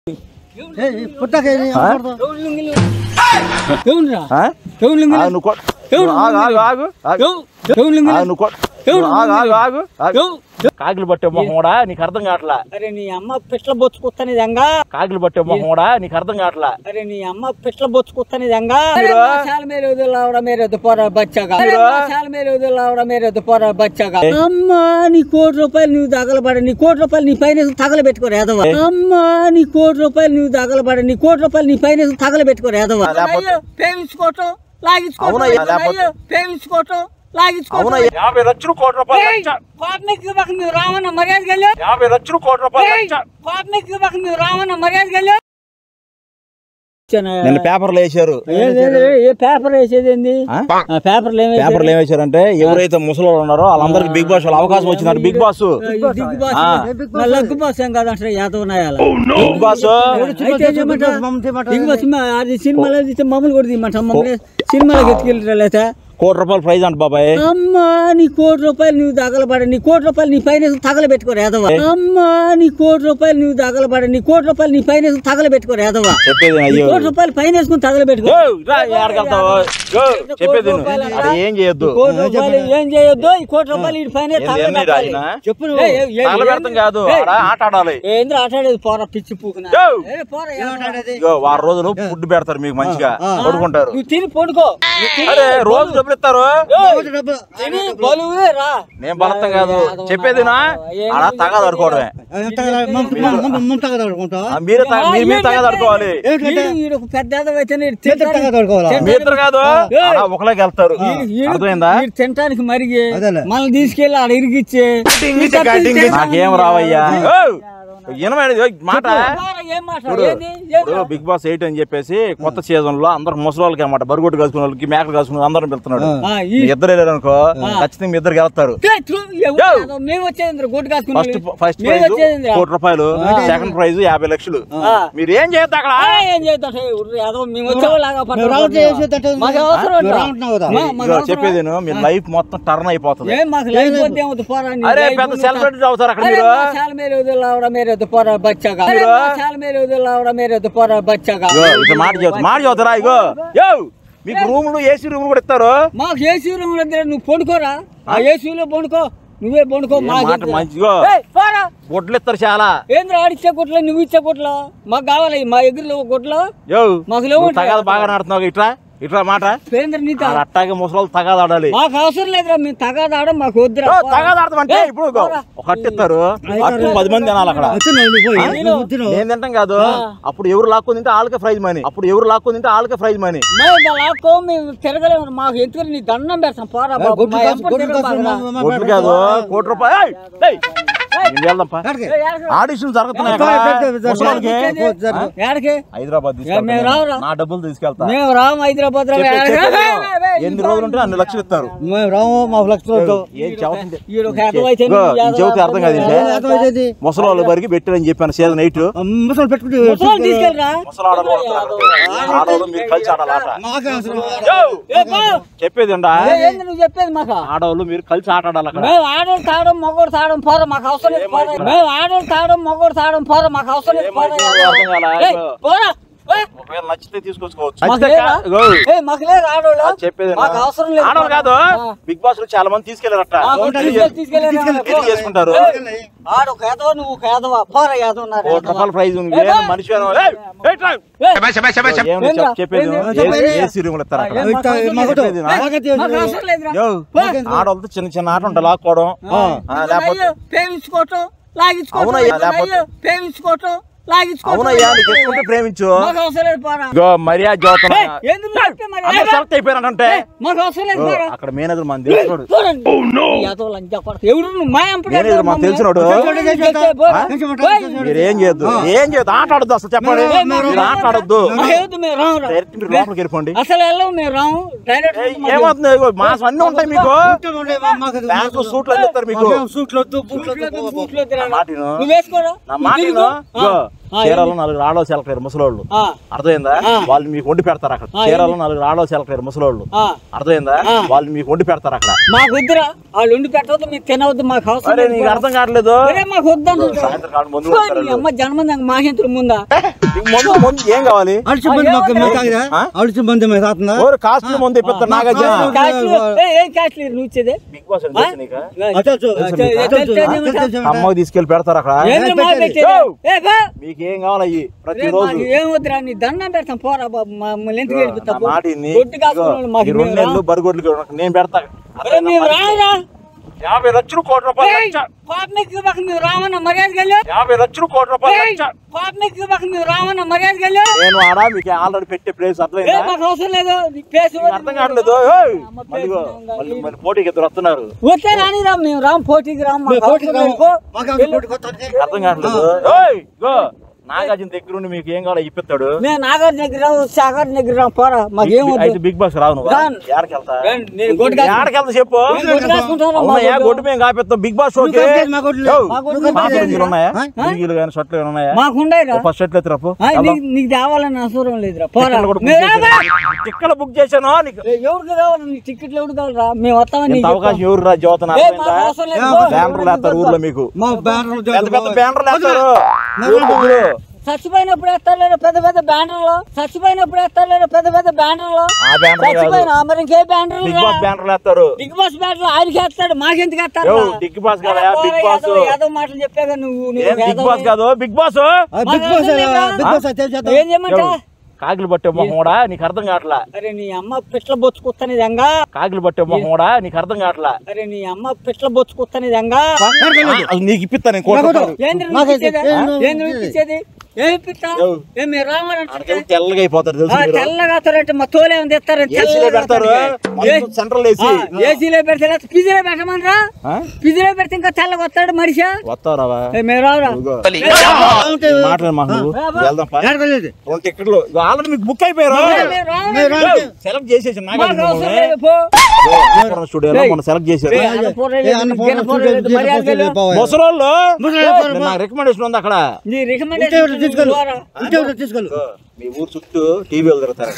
ఎవరురా ఆ? ఎవరు లింగులు? ఆగు, నువ్వు కొట్- ఎవరు నువ్వు ఆగు, ఆగు, ఆగు, ఆగు. ఎవ- ఎవరు లింగులు? ఆగు, నువ్వు కొట్- ఎవరు నువ్వు ఆగు, ఆగు, ఆగు, ఆగు. ఎవ- కాకిలు పట్టే మొహమోడా నీకు అర్థం కావట్లా అరే నీ అమ్మ పిట్ల బొచ్చుకొస్తాని దంగా కాకిలు పట్టే మొహమోడా నీకు అర్థం కావట్లా అరే నీ అమ్మ పిట్ల బొచ్చుకొస్తాని దంగా మీరు- చాలా మేరే వదిలావడ మేరే దుపోరా బచ్చగా మీరు- చాలా మేరే వదిలావడ మేరే దుపోరా బచ్చగా అమ్మా నీ కోటి రూపాయలు నువ్వు తగలబడ నీ కోటి రూపాయలు నీ పైన తగలబెట్టుకోరు ఏదవా అమ్మా నీ కోటి రూపాయలు నువ్వు తగలబడ నీ కోటి రూపాయలు నీ పైన తగలబెట్టుకోరు ఏదవా లేకపోతే- ప్రేమించుకోవటం అవునయ్యా, లాగించుకోవటం లేకపోతే- ప్రేమించుకోవటం లాగించుకోవటం అవునా యాభై లక్షలు కోటి రూపాయలు ఏయ్, లక్ష. కోపనికి ఇవ్వక నువ్వు రావన్న మర్యాద గెలు యాభై లక్షలు కోటి రూపాయలు లక్ష. కోపనికి ఇవ్వక నువ్వు రావన్న మర్యాద గెలు నిన్న పేపర్లు వేశారు ఏ పేపర్ వేసేది ఏంది ఆ? ఆ పేపర్లు ఏమి పేపర్లు ఏం వేశారంటే ఎవరైతే ముసలి ఉన్నారో వాళ్ళందరికి బిగ్ బాస్ వాళ్ళ అవకాశం వచ్చిందంట బిగ్ బాస్ దిగ్గు బాస్ ఆ. నా లగ్గు బాస్ ఏం కాదంటారు యాదవ్ నాయాల బిగ్ బాస్ అయితే ఏమంటారు? దిగ్గు బాస్ మా- అది సినిమాలో తీస్తే మమ్మల్ని కూడా తీయమంటాం మమ్మల్ని సినిమాలోకి ఎత్తుకెళ్ళి లేదా కోటి రూపాయలు ప్రైజ్ అంట బాబాయ్ అమ్మా నీ కోటి రూపాయలు నువ్వు తగలబడ నీ కోటి రూపాయలు నీ పైన తగలబెట్టుకోరు ఏదవా అమ్మా నీ కోటి రూపాయలు నువ్వు తగలబడ నీ కోటి రూపాయలు నీ పైన తగలబెట్టుకోరు ఏదవా చెప్పేది నీ అయ్యో కోటి రూపాయలు పైన వేసుకుని తగలబెట్టుకో యో, రా, ఏడకెళ్తావు? యో, చెప్పేది విను. అది ఏం చేయొద్దు కోటి రూపాయలు ఏం చేయొద్దు ఈ కోటి రూపాయలు ఈ పైన ఏంది, ఏంది తగలబెట్టాలి రాయినా? చెప్పు నువ్వు. ఏయ్, ఏయ్, ఏయ్, తగలబెడతాం కాదు ఏయ్, ఆడ ఆట ఆడాలి ఏంద్ర ఆటాడేది పోరా పిచ్చి పూకున యో. ఏ, పోరా, ఏం ఆటాడేది? ఇగో వారం రోజులు ఫుడ్ పెడతారు మీకు మంచిగా పడుకుంటారు నువ్వు తిని పడుకో నువ్వు తిని అరే రోజు డబ్బులు ఇస్తారు ఏయ్, తిని బలువే రా నేను బలతం కాదు చెప్పేదినా ఆడ తగాదు ఆడుకోవడమే ఆ, మీరే తగ- మీరు మీరు తగాదు ఆడుకోవాలి ఈడు- ఈడు ఒక పెద్ద ఎదవ అయితే ఈడు తింటానికి- మీ ఇద్దరు కాదు ఆడ ఒకలాగా వెళ్తారు ఈడు- అర్థమైందా ఈడు తినటానికి మరిగి మనల్ని తీసుకెళ్ళి ఆడ ఇరిగిచ్చి నాకేం రావయ్యా ఓ, వినమేది, ఓ, మాట పోరా, ఏం మాట చూడు, ఏంది? ఏం ఇప్పుడు బిగ్ బాస్ ఎయిట్ అని చెప్పేసి కొత్త సీజన్ లో అందరు ముసలి వాళ్ళకి అన్నమాట బరుగొట్టు కాసుకున్న వాళ్ళకి మేకలు కాసుకున్న అందరం వెళ్తున్నాడు ఆ, ఈ- మీ ఇద్దరు వెళ్ళారు అనుకో ఖచ్చితంగా మీ ఇద్దరు గెలుస్తారు ఏ, త్రు, ఎవరు కాదు, మేము వచ్చేది గుడ్డు కాసుకుని ఫస్ట్ ఫస్ట్ మేము ప్రైజ్ వచ్చేది కోటి రూపాయలు సెకండ్ ప్రైజ్ యాభై లక్షలు ఆ. మీరు ఏం చేయొద్దు అక్కడ ఏం చేద్దాం ఏ, ఉర్రు, ఏదో మేము వచ్చేవాళ్ళగా పడ్డాం. మాకు అవసరం ఉందా? మా- మాకు ఇదిగో అవసరం చెప్పేది విను, మీ లైఫ్ మొత్తం టర్న్ అయిపోతుంది ఏం మాకు లైఫ్ వద్ద ఏమవుతుంది పోరా నీ అరే లైఫ్ పెద్ద నువ్వు సెలబ్రిటీ అవుతారు అక్కడ అరే మీరు మా చాలా మేలు వదిలావడ మేరే దుపోరా బచ్చగా అరే మా చాలా మేలు వదిలావడ మేరే దుపోరా బచ్చగా ఇగో, ఇట్లా మాట చదువుతా మాట చదువుతారా ఇగో యో మీకు రూములు ఏసీ రూములు కూడా ఇస్తారు మాకు ఏసీ రూమ్ దగ్గర నువ్వు పండుకోరా ఆ ఏసీలో పండుకో నువ్వే పండుకో ఏ మాకు మాట ఎందుకు? మంచిగో ఏయ్, పోరా గుడ్లు ఇస్తారు చాలా ఏంద్ర ఆడిచ్చే గుట్లో నువ్వు ఇచ్చే గుట్లో మాకు కావాలి మా ఎదురులో గుట్లో యో మాకు లేవు నువ్వు తగాద బాగా నడుతున్నావు ఇట్లా ఇట్లా మాట పేంద్ర నీత ఆడ అట్టాగే ముసలి తగాద ఆడాలి మాకు అవసరం లేదురా మేము తగాదాడం మాకు వద్దురా యో, తగాద ఆడతామంటే ఇప్పుడు ఇగో, ఒక అట్టు ఇస్తారు అట్టు పది మంది తినాలి అక్కడ నేను తింటాం కాదు అప్పుడు ఎవరు లాక్కొని తింటే వాళ్ళకే ప్రైజ్ మనీ అప్పుడు ఎవరు లాక్కొని తింటే వాళ్ళకే ప్రైజ్ మనీ మేము లాక్కో మేము తిరగలేము మాకు ఎందుకు నీ దండం పెడతాం పోరా బాబు. మా ఎంపటి తిరగబాకురా. కోట్లు కాదు కోటి రూపాయలు ఏయ్, ఏయ్, నేను వెళ్దాంపా ఏయ్, ఏడకి- ఆడిషన్ జరుగుతున్నాయి అక్కడ. ముసలోళ్ళకి ఆ? ఏడకి హైదరాబాద్ మేము రావురా. తీసుకెళ్తా నా డబ్బులు తీసుకెళ్తా మేము రాము హైదరాబాద్ రా. చెప్పే- ఏడకి- చెప్పే ఏయ్, ఏయ్, ఏయ్, ఎన్ని రోజులు ఉంటే అన్ని లక్షలు ఇస్తారు ఏం చెబుతుంది ఈడు ఒక యాదవ్ అయితే ఇగో, నువ్వు ఈ యాదవ్ చెబితే అర్థం కాదు అవుతావు. ముసలి వాళ్ళ వరకు పెట్టారని చెప్పాను సీజన్ ఎయిట్ ముసలోని తీసుకెళ్ళరా ముసలి ఆడవాళ్ళు వస్తారు. ఆడవాళ్ళు మీరు కలిసి ఆడాలి ఆట యో, ఏ, పో. చెప్పేది ఉండా ఏ, ఏంది నువ్వు చెప్పేది మాకు ఆడవాళ్ళు మీరు కలిసి ఆట ఆడాలి అక్కడ మేము ఆడోడు తాగడం మగోడు తాగడం పోరా మాకు అవసరం లేదు పోరా. మేము ఆడోడు తాగడం మగోడు తాగడం పోరా మాకు అవసరం లేదు పోరా. ఏమైందో అర్థం కాలా? ఏయ్, పోరా ఏయ్, ఒకవేళ నచ్చితే తీసుకొచ్చుకోవచ్చు మాకు నచ్చితే లేదా? కా- ఇగో, ఏయ్, మాకు లేదు ఆడోళ్ళు అది చెప్పేది మాకు అవసరం లేదు ఆడవాళ్ళు కాదు ఆ. బిగ్ బాస్ లో చాలా మంది తీసుకెళ్లారట మాకు తీసుకెళ్ళి- తీసుకెళ్ళి పెళ్లి చేసుకుంటారు ఆడు ఒక యాదవ నువ్వు ఒక యాదవ పోరా యాదవ ఉన్నారు కోటి రూపాయల ప్రైజ్ ఉంది ఏ, ఏం మనిషి ఏమో, ఏయ్, ఏయ్, ట్రై. ఏమని ఏంద్రా? చెప్- చెప్పేది ఏంది? ఏసీ- ఏసీ రూములు ఇస్తారు అక్కడ చెప్పేది నా? మాకు అవసరం లేదురా యో, ఆడవాళ్ళతో చిన్న చిన్న ఆట ఉంటాయి లాక్కోవడం ఆ, లేకపోతే అయ్యో, ప్రేమించుకోవటం లాగించుకోవటం అవునయ్యా, లేకపోతే- అయ్యో, ప్రేమించుకోవటం లాగించుకోవటం అవునయ్యా నీకు ఎక్కుంటే ప్రేమించు మాకు అవసరం లేదు పోరా ఇగో మర్యాద జ్యోతం ఏయ్, ఎందుకు చెప్పే మరి? అందరు సెలెక్ట్ అయిపోయారంటే ఏయ్, మాకు అవసరం లేదు పోరా అక్కడ మేనేజర్ మన తెలుసుడు పోరండి. ఈ యాదవ లంజా కొడక. ఎవరు నువ్వు మా ఎంపటి నేనే ఇది మాకు తెలిసినోడు. పోరా. మీరు ఏం చేయొద్దు ఏం చేయొద్దు ఆట ఆడొద్దు అసలు చెప్పండి ఏయ్, మేము మీరు ఆట ఆడొద్దు మాకు ఏవద్దు, మేము రాము రా. డైరెక్ట్ మీరు లోపలికి వెళ్ళిపోండి అసలు వెళ్ళవు మేము రాము డైరెక్ట్ ఏయ్, ఏమవుతుంది ఇగో మాసం అన్ని ఉంటాయి మీకు బ్యాంకు సూట్లు అన్ని ఇస్తారు మీకు బూట్లు వద్దు, బూట్లు వద్దు రా. నా మాట విను. నువ్వు వేసుకోరా నా మాట నువ్వు విను. తిరుగు. ఇగో, ఆ, చీరాలో నలుగురు ఆడో సెలకారు ముసలోళ్ళు ఆ, అర్థమైందా ఆ. వాళ్ళు మీకు వండి పెడతారు అక్కడ ఆ, చీరాలో నలుగురు ఆడో సెలకారు ముసలోళ్ళు ఆ. అర్థమైందా ఆ. వాళ్ళు మీకు వండి పెడతారు అక్కడ మాకు వద్దురా వాళ్ళు ఉండి పెట్టవద్దు మీరు తినవద్దు మాకు అవసరం అరే లేదు. నీకు అర్థం కావట్లేదు అరే, మాకు వద్దంటు సాయంత్రం కాడ ముందు పెడతారు వాళ్ళు. అమ్మ జన్మదిన మాహేంద్ర ముందా నీకు ముందు ముందు ఏం కావాలి అడిచి బంది మాకు మేము తాగదా ఆ? అడిచి బంది మేము తాగుతుందా ఓరు కాస్ట్లీ ముందు ఇప్పిస్తారు నాగార్జున ఆ. క్యాష్లు ఏ, ఏం క్యాష్లు నువ్వు ఇచ్చేది బిగ్ బాస్ అంటే తెలుసు నీకా? అటు తెలుసు. అటు అటు తెలుసు. తెలుసు. తెలుసు. అటు తెలుసు. అమ్మకి తీసుకెళ్లి పెడతారు అక్కడ ఏంద్ర మా పెట్టేది. పెట్టేది? ఓ! ఏ, బా. మీకు ఏం కావాలి అయ్యి రే, ప్రతిరోజు మాకు ఏం వద్దురా నీ దండం పెడతాం పోరా బాబు మమ్మల్ని ఎందుకు నా గెలుపుతావు మాట ఇన్ని. గొడ్డు కాసుకున్న వాళ్ళు ఇదిగో, మాకు ఈ రెండు మేము నెలలు బరిగొడ్లు నేను పెడతా అరే, మేము రారా యాభై లక్షలు కోటి రూపాయలు ఏయ్, ఖర్చు. పాపనికి మాకు మేము రామన్న మర్యాద గెలు యాభై లక్షలు కోటి రూపాయలు ఖర్చు. పాపనికి మాకు మేము రామన్న మర్యాద గెలు నేను ఆడా మీకు ఆల్రెడీ పెట్టే ప్లేస్ ఏ అర్థమైందా మాకు అవసరం లేదు నీ ప్లేస్ మీకు అర్థం కావట్లేదు ఏయ్! మళ్ళీ ఇగో, మళ్ళీ మళ్ళీ పోటీకి ఇద్దరు వస్తున్నారు వచ్చే రాని రామ్ మేము రామ్ పోటీకి రామ్ మాకు మేము పోటీకి అవసరం లేదు. రాము. పో. మాకు అవసరం పోటీ కొత్త అర్థం కావట్లేదు ఏయ్! ఇగో, నాగార్జున దగ్గర ఉండి మీకు ఏం కావాలో ఇప్పిస్తాడు మేము నాగార్జున దగ్గర రావు సాగర్ దగ్గర రాము పోరా మాకు ఏం అయితే వద్దు బిగ్ బాస్ రావు నువ్వు రాను. ఎక్కడికి వెళ్తా రండి, నేను గొడ్డు కాసు- ఎక్కడికి వెళ్తా చెప్పు నేను గొడ్డు కాసుకుంటాను, మా అవునయ్యా గొడ్డు. గొడ్డు మేము కాపిస్తాం బిగ్ బాస్ షోకి నువ్వు కాదు, మా గొడ్లు లేవు. ఏయ్, మా గొడ్లు నువ్వు పాత కాదు. లుంగీలు ఉన్నాయా ఆ? లుంగీలు కానీ షర్ట్లు కానీ ఉన్నాయా మాకు ఉండేరా ఫస్ట్ షర్ట్లు ఎత్తురాపు నీకు నీకు తేవాలని అవసరం లేదురా పోరా టిక్కెట్లు కూడా బుక్ మేము రాగా. చేశాను. టిక్కెట్లు బుక్ చేశాను నీకు ఏ, ఎవరికి కావాలి నీ టికెట్లు ఎవరికి కావాలరా మేము వస్తామని ఇంత నీకు అవకాశం ఎవరు రా జ్యోతన ఏ, మాకు అవసరం లేదు. పో. బ్యానర్లు వేస్తారు ఊర్లో మీకు మా బ్యానర్లు పెద్ద పెద్ద బ్యానర్లు వేస్తారు నాకు ఊరు ముగ్గురు. చచ్చిపోయినప్పుడు వేస్తారు లేదా పెద్ద పెద్ద బ్యానర్లు చచ్చిపోయినప్పుడు వేస్తారు లేదా పెద్ద పెద్ద బ్యానర్లు ఆ బ్యానర్ కాదు చచ్చిపోయినా మరి ఇంకే బ్యానర్లు బిగ్ బాస్ బ్యానర్లు వేస్తారు బిగ్ బాస్ బ్యానర్లు ఆయనకి వేస్తాడు మాకెందుకు వేస్తాడు యో, బిగ్ బాస్ కదా బిగ్ బాస్ ఏదో మాటలు చెప్పాక నువ్వు నువ్వు ఏం బిగ్ ఏదో- బాస్ కాదు Bigg Boss Bigg Boss Bigg Boss తెలిసేద్దాం ఏం చేయమంటా కాకిలు పట్టే మొహం కూడా నీకు అర్థం కావట్లా అరే నీ అమ్మ పిట్ల బొచ్చుకొత్తని దంగా కాకిలు పట్టే మొహం కూడా నీకు అర్థం కావట్లా అరే నీ అమ్మ పిట్ల బొచ్చుకొత్తని దంగా అది నీకు ఇప్పిస్తా నేను కోటి రూపాయలు. ఏంద్ర మాకు నువ్వు ఇచ్చేది? ఏం నువ్వు ఏంద్ర నువ్వు ఇచ్చేది ఏమి ఇప్పిస్తా యో. ఏమి రావాలంటే అక్కడికి తెల్లగా అయిపోతారు తెలుసు మీరు తెల్లగా వస్తారంటే మా తోలే ఉంది తెస్తారు ఏసీలో పెడతారు మొత్తం సెంట్రల్ ఏసీ ఏసీలో పెడతారా పిజిలో పెట్టమనరా ఆ? పిజిలో పెడితే ఇంకా తెల్లగా వస్తాడు మనిషి వస్తావరావా ఏ, మేము రావురా ఇదిగో. మాట్లాడు మాకు నువ్వు వెళ్దాం పా. ఎక్కడలేదు రెండు టికెట్లు ఆల్రెడీ మీకు బుక్ అయిపోయారు మేము రావురా. సెలెక్ట్ చేసేసి మాకు అవసరం లేదు, పో. స్టూడియోలో మొన్న సెలెక్ట్ చేశారు ఏ, అన్నపూర్ణ లేదు, గిన్నపూర్ణ లేదు, మర్యాద లేదు. ముసలోళ్ళు నాకు రికమెండేషన్ ఉంది అక్కడ నీ రికమెండేషన్ తీసుకెళ్ళు ద్వారా. తీసుకెళ్ళు మీ ఊరు చుట్టూ టీవీలు తిరుగుతారు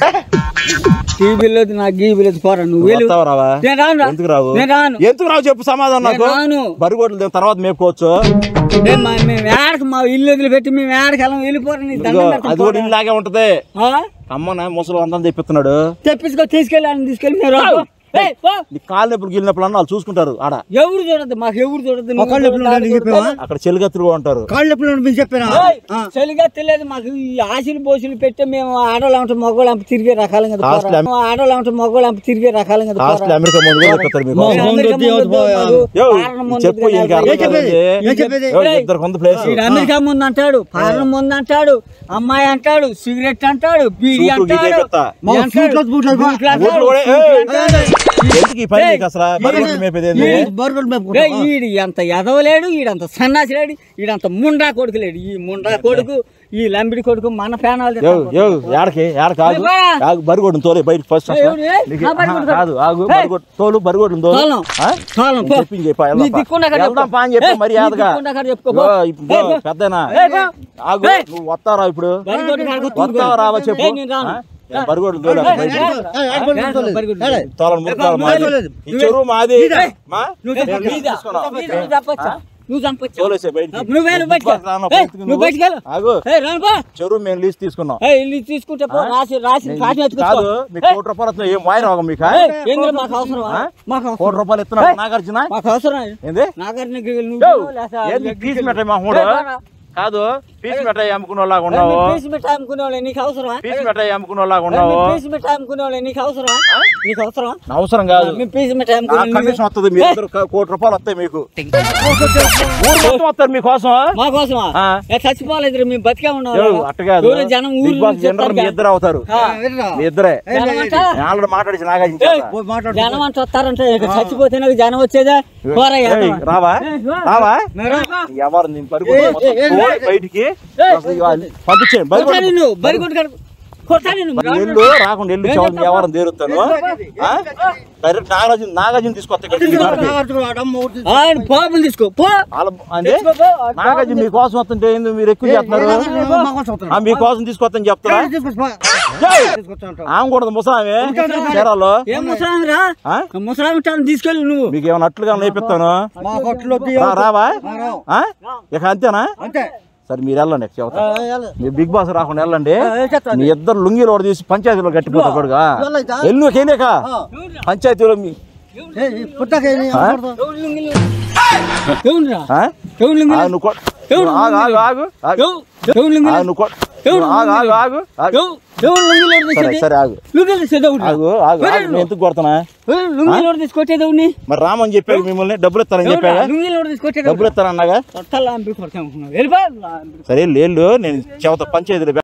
టీవీ లేదు నాకు గీబీ లేదు పోరా నువ్వు వెళ్ళు వస్తావా రావా నేను రాను ఎందుకు రావు నేను రాను ఎందుకు రావు చెప్పు సమాధానం నాకు నేను రాను బరిగోడ్లు దిగిన తర్వాత మేపుకోవచ్చు ఏ, మా- మేము ఏడకి మా ఇల్లు వదిలిపెట్టి మేము ఏడకి వెళ్ళం వెళ్ళిపోరా నీ ఇదిగో, దండం పెడతాం అది కూడా పోరా. ఇలాగే ఉంటది ఆ? అమ్మన ముసలి అందరం తెప్పిస్తున్నాడు తెప్పించుకో తీసుకెళ్ళి ఆయన తీసుకెళ్ళి మేము రాము. ఏయ్, పో. నీ కాళ్ళు నొప్పులు గిల్లినప్పుడు అన్న వాళ్ళు చూసుకుంటారు ఆడ ఎవరు చూడద్దు మాకు ఎవరు చూడద్దు మా కాళ్ళు ఎప్పుడు ఉండాలి చెప్పావా అక్కడ చెలిగత్తులు ఉంటారు కాళ్ళు ఎప్పుడు మీరు చెప్పారా చలిగా తెలియదు మాకు ఈ ఆశలు బోసులు పెట్టి మేము ఆడవాళ్ళు అంటే మగవాళ్ళు అంత తిరిగే రకాలం కదా పోరా. కాస్ట్లీ అమ్- ఆడవాళ్ళు అంటే మగవాళ్ళు అంత తిరిగే రకాలం కదా కాస్ట్లీ పోరా. అమెరికా ముందు కూడా తెప్పిస్తారు మీకు మా నేను ముందు అమెరికా వద్దు, ముందు వద్దు, పోయా. మాకు యో, పాలన ముందు చెప్పు వద్దు, ఇంకా నాకు ఏం చెప్పేది? ఏం చెప్పేది? ఇద్దరు కొంత ప్లేస్ ఈడు అమెరికా ముందు అంటాడు పాలన ముందు అంటాడు అమ్మాయి అంటాడు సిగరెట్ అంటాడు బీడీ సూట్లు గీకే అంటాడు చెప్తా. మా ఇది అంటాడు. సూట్లకు బూట్లకు బా. బూట్లు అంటాడు. బూట్లు కూడా, ఏయ్, ఎందుకు ఈ పని ఏయ్, నీకు అసలు బరిగొడ్లు మేపేది ఏంది? బర్గర్ ఏ, మేపుకుంటావా? ఈడు అంత ఎదవలేడు ఈడంత సన్నాసి లేడు ఈడంత ముండా కొడుకు లేడు ఈ ముండా కొడుకు ఈ లంబిడి కొడుకు మన పేనాలు యో యో ఏడకి ఏడకి ఆగు ఏ, బా. ఆగు బరిగొడ్డు తోలే బయట ఫస్ట్ ఏ, ఎవడు, ఏ? నీకు- నా బరిగొడ్డు ఆహా, కాదు ఆగు ఏ. బరిగొడ్డు తోలు బరిగొడ్డు తోలు తోలం. ఆ? తోలం, పో. చెప్పింది చెప్పా, నీ వెళ్దాం పా. దిక్కుండా అక్కడ వెళ్దాం చెప్పుకో. పా అని చెప్పి ఏ, మర్యాదగా నీ దిక్కుండా అక్కడ చెప్పుకో, ఇగో, పో. ఇప్పుడు ఏ, పో. పెద్దనా ఏ, పో. ఆగు ఏ. నువ్వు వస్తారా ఇప్పుడు బరిగొడ్డు కాడకు తూరుకో. వస్తావా రావా చెప్పు ఏ, నేను రాను. ఆ? ఏ, బరిగొడ్డు తోలు ఏ, బయటికి. ఏ, ఏ, ఏ, బర్గర్ తోలేదు. బరిగొడ్డు. ఏలే. తోలను ముడతారు మాది లేదు. ఈ చెరువు మాది మా నువ్వు నేను చంప- లీజ్ తీసుకున్నా. నీదా? నువ్వు చంపొచ్చా? నువ్వు చంపొచ్చా? తోలేసే బయటికి. నువ్వు వెళ్ళు బయటికి. బయటికి రాను, ఏయ్, బయటికి నువ్వు నువ్వు. బయటికి వెళ్ళు. ఆగు ఏయ్, రాను పో. చెరువు మేము లీజ్ తీసుకున్నాం ఏయ్, ఇల్లు తీసుకుంటే పో. రాసి రాసి కాటం కాదు ఎత్తుకొచ్చుకో. మీకు కోటి రూపాయలు వస్తున్నాయి. ఏం వాయి రోగం మీకు ఏయ్, ఏందిరా మాకు అవసరమా? ఆ? మాకు అవసరం. కోటి రూపాయలు ఇస్తున్నాడు నాగార్జున మాకు అవసరం ఏంది నాగార్జున నువ్వు యో, లేసా? ఏంది పీస్ మిఠాయి మా మూడు ఏయ్, రారా. కాదు పీస్ మిఠాయి అమ్ముకునే వాళ్ళగా ఏయ్, ఉన్నావు మీరు పీసు మిఠాయి అమ్ముకునేవాళ్ళే, నీకు అవసరమా పీస్ మిఠాయి అమ్ముకునే వాళ్ళగా ఏయ్, ఉన్నావు మీరు పీసు మిఠాయి అమ్ముకునేవాళ్ళే, నీకు అవసరమా నీకు అవసరమా నా అవసరం కాదు మేము పీసు మిఠాయి నాకు అమ్ముకునే కమిషన్ వస్తుంది మీ ఇద్దరు క- కోటి రూపాయలు వస్తాయి మీకు ఊరు మొత్తం వస్తారు మీకోసం మా కోసమా ఆ. ఏ, చచ్చిపోలేదు మేము బతికే ఉన్నాం యో, అట్ట కాదు ఊరు జనం ఊరు బిగ్ బాస్ నుంచి జనరల్ మీ చెప్తారు ఇద్దరు అవుతారు ఆ. ఎర్రా. మీ ఇద్దరే జనం అంట నేను ఆల్రెడీ మాట్లాడి నాగార్జున చేత. పోయి మాట్లాడు. జనం అంట వస్తారంటే ఇక చచ్చిపోతే నాకు జనం వచ్చేదా పోరా ఏయ్, యాదవ. రావా ఏయ్, రా. రావా రా. ఎవరు నేను పరుగు ఏయ్, ఏయ్, ఏయ్, బయటికి ఏయ్. అసలు ఇవాళ పంపించేయండి వచ్చా బయట నిన్ను బరిగొడ్డు కడుపు కొడతా నేను మరి ఎల్లు రాకుండా ఎల్లు చదువు వ్యవహారం తీరుతాను ఆ? డైరెక్ట్ నాగార్జున నాగార్జున తీసుకొస్తా ఇక్కడికి ఈ మాటకి. ఆయన పాపులు తీసుకో పో వాళ్ళ- అంటే తెచ్చుకో పో. నాగార్జున మీకోసం వస్తుంటే ఏంది మీరు ఎక్కువ చేస్తున్నారు ఆ, మీకోసం తీసుకొస్తాను చెప్తారా ఏయ్! ఆమె కూడా ముసామే చీరాలు ఏం ముసలాం రా ఆ? ముసలాం ఉంటాను తీసుకెళ్ళి నువ్వు మీకు ఏమైనా అట్లుగా నేర్పిస్తాను మా కొట్లో రా, రావా ఆ? ఇక అంతేనా అంతే సరే మీరు వెళ్ళండి చెబుతా మీరు బిగ్ బాస్ రాకుండా వెళ్ళండి మీ ఇద్దరు లుంగీలు ఒకటి తీసి పంచాయతీలో గట్టిపోతా కొడుగా ఎల్లు కేనేక పంచాయతీలో మీ పుట్టక ఆ? ఎవరురా ఆ? ఎవరు లింగులు? ఆగు, నువ్వు కొ- నువ్వు ఆగు ఆగు ఆగు ఆగు. ఎవ- ఎవరు లింగులు? ఆగు, నువ్వు కొ- నువ్వు ఆగు ఆగు ఆగు ఆగు. ఎవ- ఎవరు లింగులు ఎవరు సరే తీసుకొచ్చేది? సరే ఆగు లింగులు తీసుకొచ్చేది ఎవరు? ఆగు ఆగు ఆగు నేను ఎందుకు కొడతానా ఎవరు లింగులు ఎవరు తీసుకొచ్చేది ఎవరిని? మరి రామని చెప్పాడు మిమ్మల్ని డబ్బులు ఇస్తారని ఎవరురా? చెప్పాగా లింగులు ఎవరు తీసుకొచ్చేది డబ్బులు ఇస్తారన్నాగా కొట్టాలా అంపి కొడతాం వెళ్ళిపో సరే లేళ్ళు నేను చెబుతా పంచాయతీలో